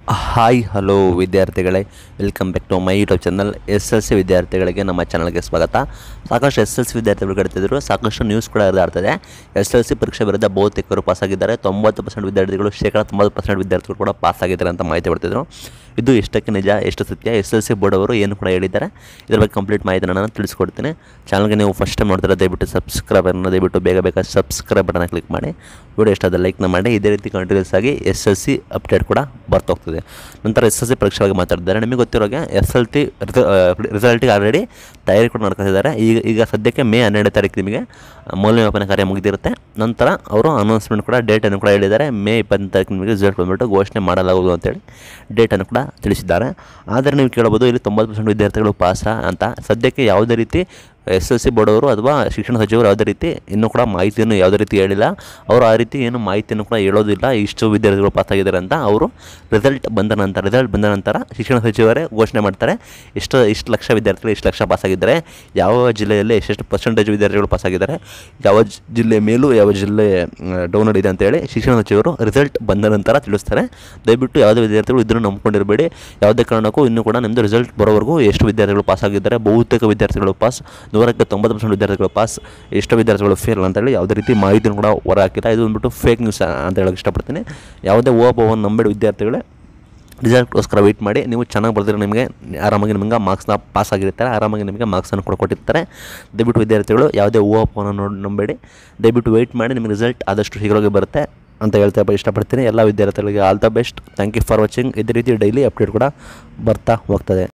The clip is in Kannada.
ಹಾಯ್ ಹಲೋ ವಿದ್ಯಾರ್ಥಿಗಳೇ welcome back to my YouTube channel S L C ವಿದ್ಯಾರ್ಥಿಗಳಿಗೆ ನಮ್ಮ ಚಾನಲ್ಗೆ ಸ್ವಾಗತ ಸಾಕಷ್ಟು ಎಸ್ ಎಲ್ ಸಿ ವಿದ್ಯಾರ್ಥಿಗಳು ಕಡ್ತಿದ್ರು ಸಾಕಷ್ಟು ನ್ಯೂಸ್ ಕೂಡ ಹರಿದಾಡ್ತದೆ ಎಸ್ ಎಲ್ ಸಿ ಪರೀಕ್ಷೆ ವಿರುದ್ಧ ಬಹುತೇಕರು ಪಾಸಾಗಿದ್ದಾರೆ ತೊಂಬತ್ತು ಪರ್ಸೆಂಟ್ ವಿದ್ಯಾರ್ಥಿಗಳು ಶೇಕಡ ತೊಂಬತ್ತು ಪರ್ಸೆಂಟ್ ವಿದ್ಯಾರ್ಥಿಗಳು ಕೂಡ ಪಾಸ್ ಆಗಿದ್ದಾರೆ ಅಂತ ಮಾಹಿತಿ ಬರ್ತಿದ್ರು ಇದು ಎಷ್ಟಕ್ಕೆ ನಿಜ ಎಷ್ಟು ಸತ್ಯ ಎಸ್ ಎಲ್ ಸಿ ಬೋರ್ಡ್ ಅವರು ಏನು ಕೂಡ ಹೇಳಿದ್ದಾರೆ ಇದ್ರ ಬಗ್ಗೆ ಕಂಪ್ಲೀಟ್ ಮಾಹಿತಿನ ನಾನು ತಿಳಿಸ್ಕೊಡ್ತೀನಿ ಚಾನಲ್ಗೆ ನೀವು ಫಸ್ಟ್ ಟೈಮ್ ನೋಡ್ತಾರೆ ದಯವಿಟ್ಟು ಸಬ್ಸ್ಕ್ರೈಬ್ ಅನ್ನು ದಯವಿಟ್ಟು ಬೇಗ ಬೇಗ ಸಬ್ಸ್ಕ್ರೈಬ್ ಬಟನ್ ಕ್ಲಿಕ್ ಮಾಡಿ ವಿಡಿಯೋ ಇಷ್ಟಾದ ಲೈಕ್ನ ಮಾಡಿ ಇದೇ ರೀತಿ ಕಂಟಿನ್ಯೂಸ್ ಆಗಿ ಎಸ್ ಎಲ್ ಸಿ ಅಪ್ಡೇಟ್ ಕೂಡ ಬರ್ತಾ ಹೋಗ್ತದೆ ನಂತರ ಎಸ್ ಎಲ್ ಸಿ ಪರೀಕ್ಷೆ ಬಗ್ಗೆ ಮಾತಾಡ್ತಿದ್ದಾರೆ ನಿಮಗೆ ಗೊತ್ತಿರೋಗೆ ಎಸ್ ಎಲ್ ಟಿ ರಿಸಲ್ಟಿಗೆ ಆಲ್ರೆಡಿ ತಯಾರಿ ಕೂಡ ಮಾಡ್ಕೊತಿದ್ದಾರೆ ಈಗ ಈಗ ಸದ್ಯಕ್ಕೆ ಮೇ ಹನ್ನೆರಡನೇ ತಾರೀಕು ನಿಮಗೆ ಮೌಲ್ಯಮಾಪನ ಕಾರ್ಯ ಮುಗಿದಿರುತ್ತೆ ನಂತರ ಅವರು ಅನೌನ್ಸ್ಮೆಂಟ್ ಕೂಡ ಡೇಟನ್ನು ಕೂಡ ಹೇಳಿದ್ದಾರೆ ಮೇ ಇಪ್ಪತ್ತನೇ ತಾರೀಕು ನಿಮಗೆ ರಿಸಲ್ಟ್ ಬಂದುಬಿಟ್ಟು ಘೋಷಣೆ ಮಾಡಲಾಗುವುದು ಅಂತೇಳಿ ಡೇಟನ್ನು ಕೂಡ ತಿಳಿಸಿದ್ದಾರೆ ಆದರೆ ನೀವು ಕೇಳ್ಬೋದು ಇಲ್ಲಿ ತೊಂಬತ್ತು ಪರ್ಸೆಂಟ್ ವಿದ್ಯಾರ್ಥಿಗಳು ಪಾಸಾ ಅಂತ ಸದ್ಯಕ್ಕೆ ಯಾವುದೇ ರೀತಿ ಎಸ್ ಎಲ್ ಸಿ ಬೋರ್ಡ್ ಅವರು ಅಥವಾ ಶಿಕ್ಷಣ ಸಚಿವರು ಯಾವುದೇ ರೀತಿ ಇನ್ನೂ ಕೂಡ ಮಾಹಿತಿಯನ್ನು ಯಾವುದೇ ರೀತಿ ಹೇಳಿಲ್ಲ ಅವರು ಆ ರೀತಿ ಏನು ಮಾಹಿತಿಯನ್ನು ಕೂಡ ಹೇಳೋದಿಲ್ಲ ಇಷ್ಟು ವಿದ್ಯಾರ್ಥಿಗಳು ಪಾಸ್ ಆಗಿದ್ದಾರೆ ಅಂತ ಅವರು ರಿಸಲ್ಟ್ ಬಂದ ನಂತರ ರಿಸಲ್ಟ್ ಬಂದ ನಂತರ ಶಿಕ್ಷಣ ಸಚಿವರೇ ಘೋಷಣೆ ಮಾಡ್ತಾರೆ ಇಷ್ಟು ಇಷ್ಟು ಲಕ್ಷ ವಿದ್ಯಾರ್ಥಿಗಳು ಇಷ್ಟು ಲಕ್ಷ ಪಾಸ್ ಆಗಿದ್ದಾರೆ ಯಾವ ಜಿಲ್ಲೆಯಲ್ಲಿ ಎಷ್ಟೆಷ್ಟು ಪರ್ಸೆಂಟೇಜ್ ವಿದ್ಯಾರ್ಥಿಗಳು ಪಾಸ್ ಆಗಿದ್ದಾರೆ ಯಾವ ಜ್- ಜಿಲ್ಲೆ ಮೇಲೂ ಯಾವ ಜಿಲ್ಲೆ ಡೌನ್ ಇದೆ ಅಂತೇಳಿ ಶಿಕ್ಷಣ ಸಚಿವರು ರಿಸಲ್ಟ್ ಬಂದ ನಂತರ ತಿಳಿಸ್ತಾರೆ ದಯವಿಟ್ಟು ಯಾವುದೇ ವಿದ್ಯಾರ್ಥಿಗಳು ಇದನ್ನು ನಂಬ್ಕೊಂಡಿರಬೇಡಿ ಯಾವುದೇ ಕಾರಣಕ್ಕೂ ಇನ್ನೂ ಕೂಡ ನಿಮ್ಮದು ರಿಸಲ್ಟ್ ಬರೋವರೆಗೂ ಎಷ್ಟು ವಿದ್ಯಾರ್ಥಿಗಳು ಪಾಸ್ ಆಗಿದ್ದಾರೆ ಬಹುತೇಕ ವಿದ್ಯಾರ್ಥಿಗಳು ಪಾಸ್ ನೂರಕ್ಕೆ ತೊಂಬತ್ತು ಪರ್ಸೆಂಟ್ ವಿದ್ಯಾರ್ಥಿಗಳು ಪಾಸ್ ಎಷ್ಟು ವಿದ್ಯಾರ್ಥಿಗಳು ಫೇಲ್ ಅಂತೇಳಿ ಯಾವುದೇ ರೀತಿ ಮಾಹಿತಿಯನ್ನು ಕೂಡ ಹೊರ ಹಾಕಿಲ್ಲ ಇದು ಬಂದ್ಬಿಟ್ಟು ಫೇಕ್ ನ್ಯೂಸ್ ಅಂತ ಹೇಳಕ್ಕೆ ಇಷ್ಟಪಡ್ತೀನಿ ಯಾವುದೇ ಓಪವನ್ನು ನಂಬೇಡಿ ವಿದ್ಯಾರ್ಥಿಗಳೇ ರಿಸಲ್ಟ್ಗೋಸ್ಕರ ವೆಯ್ಟ್ ಮಾಡಿ ನೀವು ಚೆನ್ನಾಗಿ ಬರೆದ್ರೆ ನಿಮಗೆ ಆರಾಮಾಗಿ ನಿಮಗೆ ಮಾರ್ಕ್ಸ್ನ ಪಾಸ್ ಆಗಿರ್ತಾರೆ ಆರಾಮಾಗಿ ನಿಮಗೆ ಮಾರ್ಕ್ಸನ್ನು ಕೂಡ ಕೊಟ್ಟಿರ್ತಾರೆ ದಯವಿಟ್ಟು ವಿದ್ಯಾರ್ಥಿಗಳು ಯಾವುದೇ ಓಪವನ್ನು ನೋಡಿ ನಂಬೇಡಿ ದಯವಿಟ್ಟು ವೆಯ್ಟ್ ಮಾಡಿ ನಿಮಗೆ ರಿಸಲ್ಟ್ ಆದಷ್ಟು ಶೀಘ್ರವಾಗಿ ಬರುತ್ತೆ ಅಂತ ಹೇಳ್ತಾ ಇಷ್ಟಪಡ್ತೀನಿ ಎಲ್ಲ ವಿದ್ಯಾರ್ಥಿಗಳಿಗೆ all the best thank you for watching ಇದೇ ರೀತಿ ಡೈಲಿ ಅಪ್ಡೇಟ್ ಕೂಡ ಬರ್ತಾ ಹೋಗ್ತದೆ